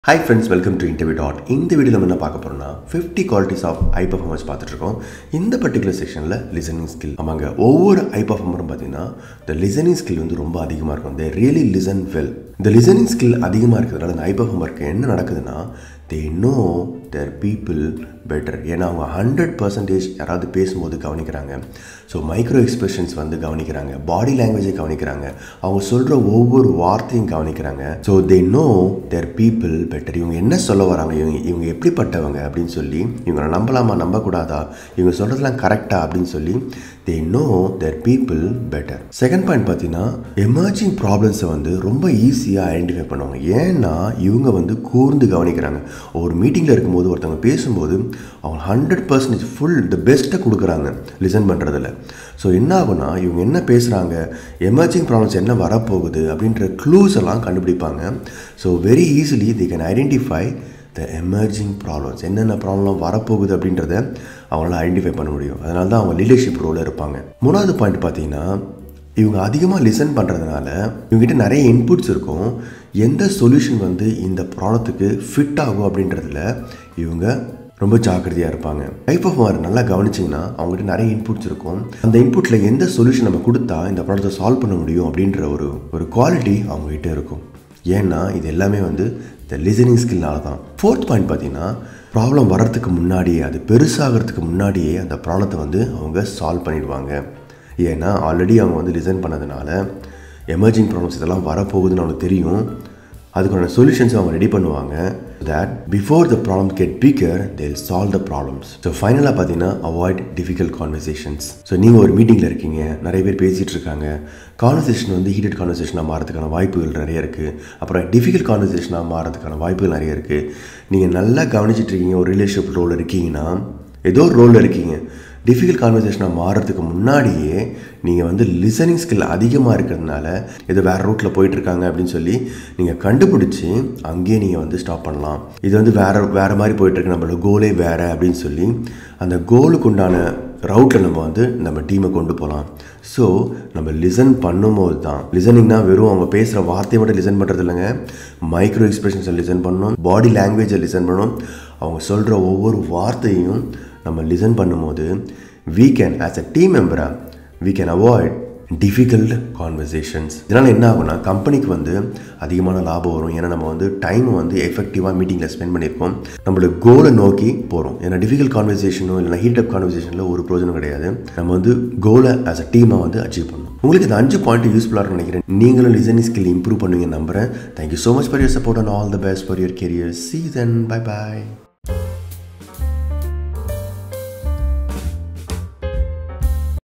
hi friends welcome to interview dot இந்த video நம்ம என்ன பார்க்க போகிறோம்னா fifty qualities of high performance பார்த்துட்டு இருக்கோம் இந்த பர்டிகுலர் செக்ஷனில் லிசனிங் ஸ்கில் ஆமாங்க ஒவ்வொரு ஐ பர்ஃபார்மரும் பார்த்தீங்கன்னா இந்த லிசனிங் ஸ்கில் வந்து ரொம்ப அதிகமாக இருக்கும் தே ரியலி லிசன் வெல் இந்த லிசனிங் ஸ்கில் அதிகமாக இருக்கிறதுனால இந்த ஐ பர்ஃபார்மருக்கு என்ன நடக்குதுன்னா they know their people better ஏன்னா அவங்க ஹண்ட்ரட் பர்சன்டேஜ் யாராவது பேசும்போது கவனிக்கிறாங்க ஸோ மைக்ரோ எக்ஸ்பிரஷன்ஸ் வந்து கவனிக்கிறாங்க பாடி லாங்குவேஜை கவனிக்கிறாங்க அவங்க சொல்கிற ஒவ்வொரு வார்த்தையும் கவனிக்கிறாங்க so they know their people better இவங்க என்ன சொல்ல வராங்க இவங்க இவங்க எப்படிப்பட்டவங்க அப்படின்னு சொல்லி இவங்களை நம்பலாமா நம்பக்கூடாதா இவங்க சொல்கிறதுலாம் கரெக்டா அப்படின்னு சொல்லி they know their people better second point பார்த்தீங்கன்னா எமர்ஜிங் ப்ராப்ளம்ஸை வந்து ரொம்ப ஈஸியாக ஐடென்டிஃபை பண்ணுவாங்க ஏன்னா இவங்க வந்து கூர்ந்து கவனிக்கிறாங்க ஒரு மீட்டிங்கில் இருக்கும்போது ஒருத்தவங்க பேசும்போது அவங்க ஹண்ட்ரட் பர்சன்டேஜ் ஃபுல் த பெஸ்ட்டை கொடுக்குறாங்க லிசன் பண்ணுறதுல ஸோ என்ன ஆகுனா இவங்க என்ன பேசுகிறாங்க எமர்ஜிங் ப்ராப்ளம்ஸ் என்ன வரப்போகுது அப்படின்ற க்ளூஸ் எல்லாம் கண்டுபிடிப்பாங்க so very easily they can identify the emerging problems என்னென்ன ப்ராப்ளம் வரப்போகுது அப்படின்றத அவங்களால ஐடென்டிஃபை பண்ண முடியும் அதனால தான் அவங்க லீடர்ஷிப் ரோலில் இருப்பாங்க மூணாவது பாயிண்ட் பார்த்தீங்கன்னா இவங்க அதிகமாக லிசன் பண்ணுறதுனால இவங்ககிட்ட நிறைய இன்புட்ஸ் இருக்கும் எந்த சொல்யூஷன் வந்து இந்த ப்ராடக்ட்டுக்கு ஃபிட் ஆகும் அப்படின்றதுல இவங்க ரொம்ப ஜாக்கிரதையாக இருப்பாங்க டைப் ஆஃப் மார் நல்லா கவனிச்சிங்கன்னா அவங்ககிட்ட நிறைய இன்புட்ஸ் இருக்கும் அந்த இன்புட்டில் எந்த சொல்யூஷன் நம்ம கொடுத்தா இந்த ப்ராடக்ட்டை சால்வ் பண்ண முடியும் அப்படின்ற ஒரு ஒரு குவாலிட்டி அவங்ககிட்ட இருக்கும் ஏன்னா இது எல்லாமே வந்து இந்த லிசனிங் ஸ்கில்னால தான் ஃபோர்த் பாயிண்ட் பார்த்தீங்கன்னா ப்ராப்ளம் வர்றதுக்கு முன்னாடியே அது பெருசாகிறதுக்கு முன்னாடியே அந்த ப்ராப்ளத்தை வந்து அவங்க சால்வ் பண்ணிடுவாங்க ஏன்னா ஆல்ரெடி அவங்க வந்து லிசன் பண்ணதுனால எமர்ஜிங் ப்ராப்ளம்ஸ் இதெல்லாம் வரப்போகுதுன்னு அவங்களுக்கு தெரியும் அதுக்கான சொல்யூஷன்ஸ் அவங்க ரெடி பண்ணுவாங்க that before the problem get bigger they'll solve the problems so ஃபைனலாக பார்த்தீங்கன்னா அவாய்ட் டிஃபிகல்ட் கான்வர்சேஷன்ஸ் ஸோ நீங்கள் ஒரு மீட்டிங்கில் இருக்கீங்க நிறைய பேர் பேசிகிட்டு இருக்காங்க கான்வர்சேஷன் வந்து ஹீட்டட் கான்வர்சேஷனாக மாறதுக்கான வாய்ப்புகள் நிறைய இருக்குது அப்புறம் டிஃபிகல்ட் கான்வர்சேஷனாக மாறதுக்கான வாய்ப்புகள் நிறைய இருக்குது நீங்கள் நல்லா கவனிச்சிட்டு இருக்கீங்க ஒரு ரிலேஷன்ஷிப் ரோல் இருக்கீங்கன்னா ஏதோ ஒரு ரோலில் இருக்கீங்க டிஃபிகல்ட் கான்வர்சேஷனாக மாறுறதுக்கு முன்னாடியே நீங்கள் வந்து லிசனிங் ஸ்கில் அதிகமாக இருக்கிறதுனால ஏதோ வேறு ரூட்டில் போயிட்டுருக்காங்க அப்படின்னு சொல்லி நீங்கள் கண்டுபிடிச்சி அங்கேயே நீங்கள் வந்து ஸ்டாப் பண்ணலாம் இது வந்து வேறு வேறு மாதிரி போயிட்டுருக்கு நம்மளோட கோலே வேறு அப்படின்னு சொல்லி அந்த கோலுக்கு உண்டான ரவுட்டில் நம்ம வந்து நம்ம டீமை கொண்டு போகலாம் ஸோ நம்ம லிசன் பண்ணும்போது தான் லிசனிங்னா வெறும் அவங்க பேசுகிற வார்த்தையை மட்டும் லிசன் பண்ணுறது இல்லைங்க மைக்ரோ எக்ஸ்பிரஷன்ஸை லிசன் பண்ணணும் பாடி லாங்குவேஜை லிசன் பண்ணணும் அவங்க சொல்கிற ஒவ்வொரு வார்த்தையும் நம்ம லிசன் பண்ணும்போது we can as a team மெம்பராக we can avoid difficult conversations இதனால் என்ன ஆகும்னா கம்பெனிக்கு வந்து அதிகமான லாபம் வரும் ஏன்னா நம்ம வந்து டைமை வந்து எஃபெக்டிவாக மீட்டிங்கில் ஸ்பெண்ட் பண்ணியிருக்கோம் நம்மளோட கோலை நோக்கி போகிறோம் ஏன்னா டிஃபிகல்ட் கான்வர்சேஷனோ இல்லை ஹீட் அப் கான்வர்சேஷனில் ஒரு பிரோஜனம் கிடையாது நம்ம வந்து கோலை ஆஸ் அ டீமாக வந்து அச்சீவ் பண்ணணும் உங்களுக்கு இந்த அஞ்சு பாயிண்ட் யூஸ்ஃபுல்லாக இருக்கும்னு நினைக்கிறேன் நீங்களும் லிசனிங் ஸ்கில் இம்ப்ரூவ் பண்ணுவீங்க நம்புறேன் thank you so much for your support and all the best for your career see then bye bye